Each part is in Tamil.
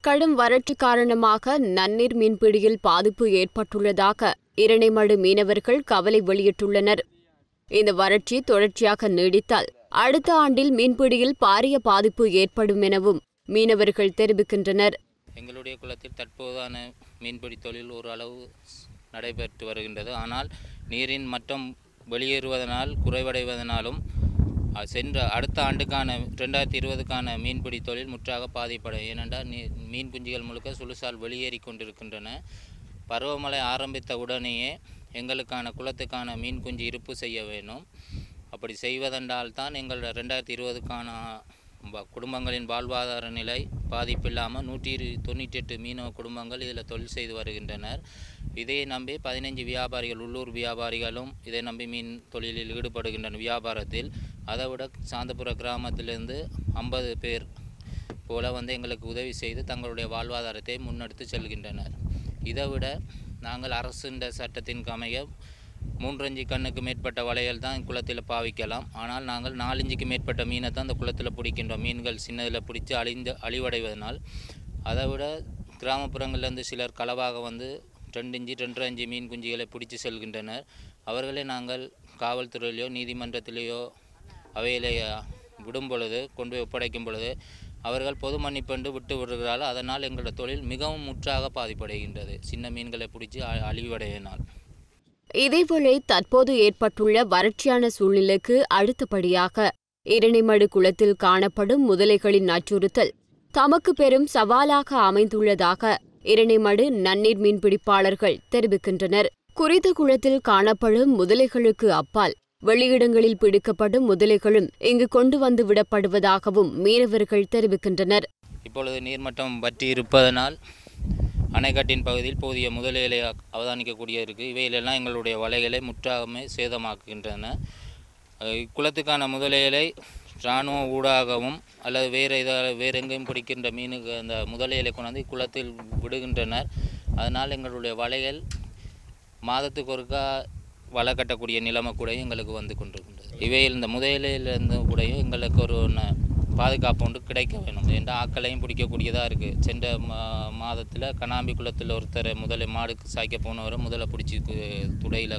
கடும் வறட்சி காரணமாக நன்னீர் மீன்பிடியில் பாதிப்பு ஏற்பட்டுள்ளதாக இரணைமடு மீனவர்கள் கவலை வெளியிட்டுள்ளனர் இந்த வறட்சி தொடர்ச்சியாக நீடித்தால் அடுத்த ஆண்டில் மீன்பிடியில் பாரிய பாதிப்பு ஏற்படும் எனவும் மீனவர்கள் தெரிவிக்கின்றனர் எங்களுடைய குளத்தில் தற்போதான மீன்பிடி தொழில் ஒரு அளவு நடைபெற்று வருகின்றது ஆனால் நீரின் மட்டம் வெளியேறுவதனால் குறைவடைவதனாலும் அ, சென்ற அடுத்த ஆண்டுக்கான ரெண்டாயிரத்தி இருபதுக்கான மீன்பிடி தொழில் முற்றாக பாதிப்படும் ஏனென்றால் நீ மீன் குஞ்சுகள் முழுக்க சுழுசால் வெளியேறி கொண்டிருக்கின்றன பருவமழை ஆரம்பித்த உடனேயே எங்களுக்கான குளத்துக்கான மீன் குஞ்சு இருப்பு செய்ய வேணும் அப்படி செய்வதென்றால் தான் எங்கள் ரெண்டாயிரத்தி இருபதுக்கான வ- குடும்பங்களின் வாழ்வாதார நிலை பாதிப்பில்லாமல் நூற்றி இரு தொண்ணூற்றி எட்டு மீனவ குடும்பங்கள் இதில் தொழில் செய்து வருகின்றனர் இதை நம்பி பதினைஞ்சு வியாபாரிகள் உள்ளூர் வியாபாரிகளும் இதை நம்பி மீன் தொழிலில் ஈடுபடுகின்றனர் வியாபாரத்தில் அதை விட சாந்தபுர கிராமத்திலிருந்து ஐம்பது பேர் போல வந்து எங்களுக்கு உதவி செய்து தங்களுடைய வாழ்வாதாரத்தை முன்னெடுத்து செல்கின்றனர் இதை விட நாங்கள் அரசின் சட்டத்தின் அமைய மூன்றஞ்சு கண்ணுக்கு மேற்பட்ட வலைகள் தான் குளத்தில் பாவிக்கலாம் ஆனால் நாங்கள் நாலஞ்சுக்கு மேற்பட்ட மீனை தான் அந்த குளத்தில் பிடிக்கின்றோம் மீன்கள் சின்னதில் பிடிச்சி அழிந்து அழிவடைவதனால் அதை விட கிராமப்புறங்கள்லேருந்து சிலர் களவாக வந்து ரெண்டு இஞ்சி ரெண்டரை அஞ்சு மீன் குஞ்சுகளை பிடிச்சி செல்கின்றனர் அவர்களை நாங்கள் காவல்துறையிலையோ நீதிமன்றத்திலேயோ அவையிலே விடும் பொழுது கொண்டு போய் ஒப்படைக்கும் பொழுது அவர்கள் பொது மன்னிப்பென்று விட்டு விடுகிறார்கள் அதனால் எங்களோட தொழில் மிகவும் முற்றாக பாதிப்படைகின்றது சின்ன மீன்களை பிடிச்சி அ- அழிவடையினால் இதேவேளை தற்போது ஏற்பட்டுள்ள வறட்சியான சூழ்நிலைக்கு அடுத்தபடியாக இரணிமடு குளத்தில் காணப்படும் முதலைகளின் அச்சுறுத்தல் தமக்கு பெரும் சவாலாக அமைந்துள்ளதாக இரணிமடு நன்னீர் மீன்பிடிப்பாளர்கள் தெரிவிக்கின்றனர் குறித்த குளத்தில் காணப்படும் முதலைகளுக்கு அப்பால் வெளியிடங்களில் பிடிக்கப்படும் முதலைகளும் இங்கு கொண்டு வந்து விடப்படுவதாகவும் மீனவர்கள் தெரிவிக்கின்றனர் இப்பொழுது நீர்மட்டம் வற்றி இருப்பதனால் அணைக்கட்டின் பகுதியில் போதிய முதலைகளை அ- அவதானிக்கக்கூடிய இருக்குது இவையிலெல்லாம் எங்களுடைய வலைகளை முற்றாகமே சேதமாக்குகின்றன அஹ் இக்குளத்துக்கான முதலைகளை இராணுவ ஊடாகவும் அல்லது வேறு இதாக வேறு எங்கேயும் பிடிக்கின்ற மீனுக்கு அந்த முதலைகளை கொண்டாந்து இக்குளத்தில் விடுகின்றனர் அதனால் எங்களுடைய வலைகள் மாதத்துக்கு ஒருக்கா வலை கட்டக்கூடிய நிலைமை கூட எங்களுக்கு வந்து கொண்டிருக்கின்றது இவையில் இந்த முதலையிலிருந்து கூட எங்களுக்கு ஒரு ந- பாதுகாப்பு ஒன்று கிடைக்க வேணும் என்ற ஆக்களையும் பிடிக்கக்கூடியதாக இருக்குது சென்ற மா மாதத்தில் கனாம்பி குளத்தில் ஒருத்தர் முதலை மாடுக்கு சாய்க்க போனவரை முதலை பிடிச்சி துடையில்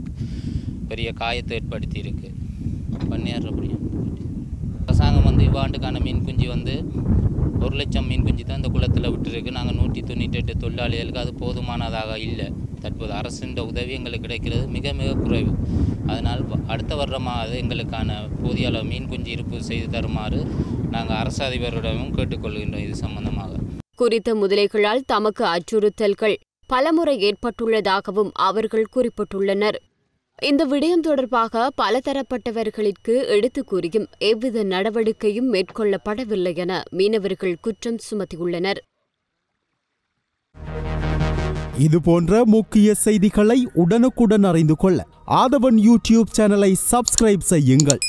பெரிய காயத்தை ஏற்படுத்தி இருக்கு பண்ணியாடுற அப்படியும் அரசாங்கம் வந்து இவ்வாண்டுக்கான மீன் குஞ்சு வந்து ஒரு லட்சம் மீன் குஞ்சு தான் இந்த குளத்தில் விட்டுருக்கு நாங்கள் நூற்றி தொண்ணூற்றி எட்டு தொழிலாளிகளுக்கு அது போதுமானதாக இல்லை தற்போது அரசின் உதவி எங்களுக்கு கிடைக்கிறது மிக மிக குறைவு அதனால் வ- அடுத்த வருடமாவது எங்களுக்கான போதிய அளவு மீன் குஞ்சு இருப்பு செய்து தருமாறு நாங்கள் அரசு அதிபரிடமும் கேட்டுக்கொள்கின்றோம் இது சம்பந்தமாக குறித்த முதலைகளால் தமக்கு அச்சுறுத்தல்கள் பலமுறை ஏற்பட்டுள்ளதாகவும் அவர்கள் குறிப்பிட்டுள்ளனர் இந்த விடயம் தொடர்பாக பலதரப்பட்டவர்களிற்கு எடுத்துக் கூறியும் எவ்வித நடவடிக்கையும் மேற்கொள்ளப்படவில்லை என மீனவர்கள் குற்றம் சுமத்தியுள்ளனர் இது போன்ற முக்கிய செய்திகளை உடனுக்குடன் அறிந்து கொள்ள ஆதவன் யூடியூப் சேனலை சப்ஸ்கிரைப் செய்யுங்கள்